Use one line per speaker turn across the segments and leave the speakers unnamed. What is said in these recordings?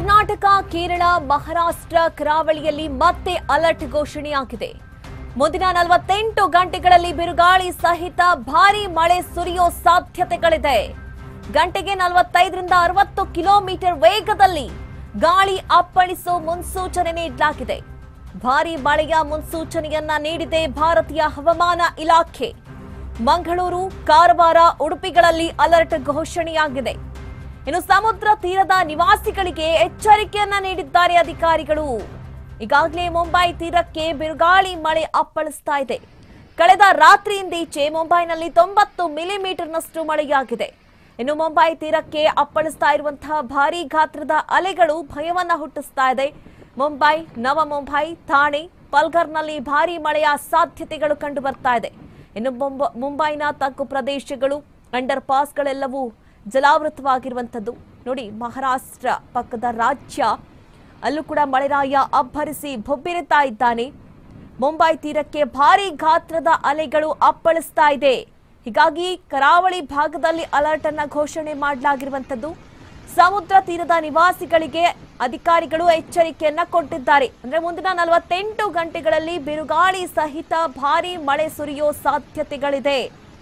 ಕರ್ನಾಟಕ ಕೇರಳ ಮಹಾರಾಷ್ಟ್ರ ಕರಾವಳಿಯಲ್ಲಿ ಮತ್ತೆ ಅಲರ್ಟ್ ಘೋಷಣೆಯಾಗಿದೆ ಮುಂದಿನ ನಲವತ್ತೆಂಟು ಗಂಟೆಗಳಲ್ಲಿ ಬಿರುಗಾಳಿ ಸಹಿತ ಭಾರೀ ಮಳೆ ಸುರಿಯೋ ಸಾಧ್ಯತೆಗಳಿದೆ ಗಂಟೆಗೆ ನಲವತ್ತೈದರಿಂದ ಅರವತ್ತು ಕಿಲೋಮೀಟರ್ ವೇಗದಲ್ಲಿ ಗಾಳಿ ಅಪ್ಪಳಿಸೋ ಮುನ್ಸೂಚನೆ ನೀಡಲಾಗಿದೆ ಭಾರೀ ಮಳೆಯ ಮುನ್ಸೂಚನೆಯನ್ನ ನೀಡಿದೆ ಭಾರತೀಯ ಹವಾಮಾನ ಇಲಾಖೆ ಮಂಗಳೂರು ಕಾರವಾರ ಉಡುಪಿಗಳಲ್ಲಿ ಅಲರ್ಟ್ ಘೋಷಣೆಯಾಗಿದೆ ಇನ್ನು ಸಮುದ್ರ ತೀರದ ನಿವಾಸಿಗಳಿಗೆ ಎಚ್ಚರಿಕೆಯನ್ನ ನೀಡಿದ್ದಾರೆ ಅಧಿಕಾರಿಗಳು ಈಗಾಗಲೇ ಮುಂಬೈ ತೀರಕ್ಕೆ ಬಿರುಗಾಳಿ ಮಳೆ ಅಪ್ಪಳಿಸ್ತಾ ಇದೆ ಕಳೆದ ರಾತ್ರಿಯಿಂದೀಚೆ ಮುಂಬೈನಲ್ಲಿ ತೊಂಬತ್ತು ಮಿಲಿಮೀಟರ್ನಷ್ಟು ಮಳೆಯಾಗಿದೆ ಇನ್ನು ಮುಂಬೈ ತೀರಕ್ಕೆ ಅಪ್ಪಳಿಸ್ತಾ ಇರುವಂತಹ ಭಾರೀ ಗಾತ್ರದ ಅಲೆಗಳು ಭಯವನ್ನ ಹುಟ್ಟಿಸ್ತಾ ಇದೆ ಮುಂಬೈ ನವ ಮುಂಬೈ ಥಾಣೆ ಪಲ್ಗರ್ನಲ್ಲಿ ಭಾರೀ ಮಳೆಯ ಸಾಧ್ಯತೆಗಳು ಕಂಡು ಬರ್ತಾ ಇದೆ ಇನ್ನು ಮುಂಬ- ಮುಂಬೈನ ತಗ್ಗು ಪ್ರದೇಶಗಳು ಅಂಡರ್ ಪಾಸ್ಗಳೆಲ್ಲವೂ ಜಲಾವೃತವಾಗಿರುವಂಥದ್ದು ನೋಡಿ ಮಹಾರಾಷ್ಟ್ರ ಪಕ್ಕದ ರಾಜ್ಯ ಅಲ್ಲೂ ಕೂಡ ಮಳೆರಾಯ ಅಬ್ಬರಿಸಿ ಬೊಬ್ಬಿರುತ್ತಾ ಇದ್ದಾನೆ ಮುಂಬೈ ತೀರಕ್ಕೆ ಭಾರೀ ಗಾತ್ರದ ಅಲೆಗಳು ಅಪ್ಪಳಿಸ್ತಾ ಇದೆ ಹೀಗಾಗಿ ಕರಾವಳಿ ಭಾಗದಲ್ಲಿ ಅಲರ್ಟ್ ಅನ್ನ ಘೋಷಣೆ ಮಾಡಲಾಗಿರುವಂಥದ್ದು ಸಮುದ್ರ ತೀರದ ನಿವಾಸಿಗಳಿಗೆ ಅಧಿಕಾರಿಗಳು ಎಚ್ಚರಿಕೆಯನ್ನ ಕೊಟ್ಟಿದ್ದಾರೆ ಅಂದ್ರೆ ಮುಂದಿನ ನಲವತ್ತೆಂಟು ಗಂಟೆಗಳಲ್ಲಿ ಬಿರುಗಾಳಿ ಸಹಿತ ಭಾರೀ ಮಳೆ ಸುರಿಯೋ ಸಾಧ್ಯತೆಗಳಿದೆ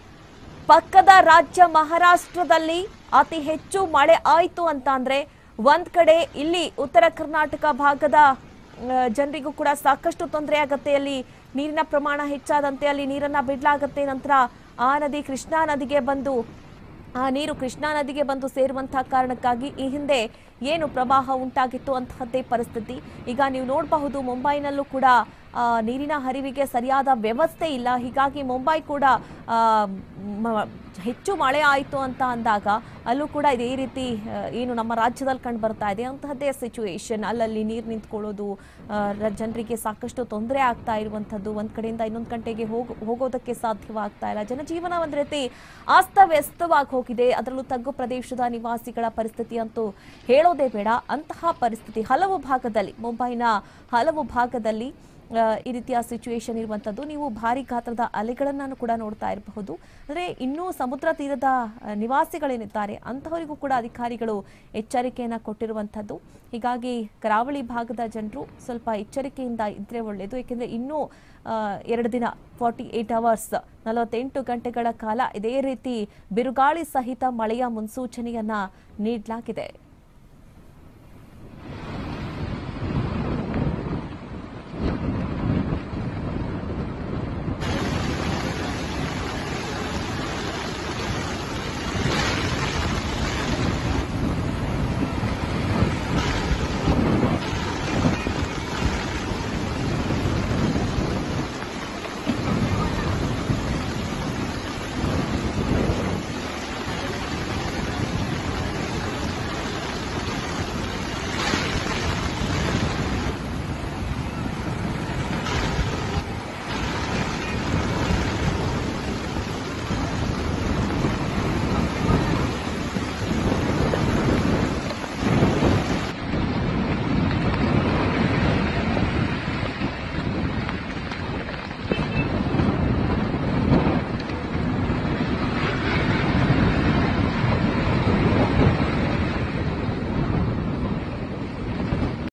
ಪಕ್ಕದ ರಾಜ್ಯ ಮಹಾರಾಷ್ಟ್ರದಲ್ಲಿ ಅತಿ ಹೆಚ್ಚು ಮಳೆ ಆಯಿತು ಅಂತ ಅಂದ್ರೆ ಒಂದ್ ಕಡೆ ಇಲ್ಲಿ ಉತ್ತರ ಕರ್ನಾಟಕ ಭಾಗದ ಜನರಿಗೂ ಕೂಡ ಸಾಕಷ್ಟು ತೊಂದರೆ ಆಗತ್ತೆ ಅಲ್ಲಿ ನೀರಿನ ಪ್ರಮಾಣ ಹೆಚ್ಚಾದಂತೆ ಅಲ್ಲಿ ನೀರನ್ನ ಬಿಡ್ಲಾಗತ್ತೆ ನಂತರ ಆ ನದಿ ಕೃಷ್ಣಾ ನದಿಗೆ ಬಂದು ಆ ನೀರು ಕೃಷ್ಣಾ ನದಿಗೆ ಬಂದು ಸೇರುವಂತಹ ಕಾರಣಕ್ಕಾಗಿ ಈ ಹಿಂದೆ ಏನು ಪ್ರವಾಹ ಉಂಟಾಗಿತ್ತು ಅಂತಹದ್ದೇ ಪರಿಸ್ಥಿತಿ ಈಗ ನೀವು ನೋಡಬಹುದು ಮುಂಬೈನಲ್ಲೂ ಕೂಡ ಆ, ನೀರಿನ ಹರಿವಿಗೆ ಸರಿಯಾದ ವ್ಯವಸ್ಥೆ ಇಲ್ಲ ಹೀಗಾಗಿ ಮುಂಬೈ ಕೂಡ ಆ, ಮ- ಹೆಚ್ಚು ಮಳೆ ಆಯಿತು ಅಂತ ಅಂದಾಗ ಅಲ್ಲೂ ಕೂಡ ಇದೇ ರೀತಿ ಆ, ಏನು ನಮ್ಮ ರಾಜ್ಯದಲ್ಲಿ ಕಂಡು ಬರ್ತಾ ಇದೆ ಅಂತಹದ್ದೇ ಸಿಚುವೇಶನ್ ಅಲ್ಲಲ್ಲಿ ನೀರು ನಿಂತ್ಕೊಳ್ಳೋದು ಜನರಿಗೆ ಸಾಕಷ್ಟು ತೊಂದರೆ ಆಗ್ತಾ ಇರುವಂಥದ್ದು ಒಂದು ಕಡೆಯಿಂದ ಇನ್ನೊಂದು ಗಂಟೆಗೆ ಹೋಗ ಹೋಗೋದಕ್ಕೆ ಸಾಧ್ಯವಾಗ್ತಾ ಇಲ್ಲ ಜನಜೀವನ ಒಂದು ರೀತಿ ಅಸ್ತವ್ಯಸ್ತವಾಗಿ ಹೋಗಿದೆ ಅದರಲ್ಲೂ ತಗ್ಗು ಪ್ರದೇಶದ ನಿವಾಸಿಗಳ ಪರಿಸ್ಥಿತಿ ಅಂತೂ ಹೇಳೋದೇ ಬೇಡ ಅಂತಹ ಪರಿಸ್ಥಿತಿ ಹಲವು ಭಾಗದಲ್ಲಿ ಮುಂಬೈನ ಹಲವು ಭಾಗದಲ್ಲಿ ಆ, ಈ ರೀತಿಯ ಸಿಚುವೇಶನ್ ಇರುವಂಥದ್ದು ನೀವು ಭಾರಿ ಗಾತ್ರದ ಅಲೆಗಳನ್ನು ಕೂಡ ನೋಡ್ತಾ ಇರಬಹುದು ಅಂದರೆ ಇನ್ನೂ ಸಮುದ್ರ ತೀರದ ಆ, ನಿವಾಸಿಗಳೇನಿದ್ದಾರೆ ಅಂತಹವರಿಗೂ ಕೂಡ ಅಧಿಕಾರಿಗಳು ಎಚ್ಚರಿಕೆಯನ್ನು ಕೊಟ್ಟಿರುವಂಥದ್ದು ಹೀಗಾಗಿ ಕರಾವಳಿ ಭಾಗದ ಜನರು ಸ್ವಲ್ಪ ಎಚ್ಚರಿಕೆಯಿಂದ ಇದ್ರೆ ಒಳ್ಳೆಯದು ಏಕೆಂದರೆ ಇನ್ನೂ ಆ, ಎರಡು ದಿನ ಫಾರ್ಟಿ ಏಟ್ ಅವರ್ಸ್ ನಲವತ್ತೆಂಟು ಗಂಟೆಗಳ ಕಾಲ ಇದೇ ರೀತಿ ಬಿರುಗಾಳಿ ಸಹಿತ ಮಳೆಯ ಮುನ್ಸೂಚನೆಯನ್ನ ನೀಡಲಾಗಿದೆ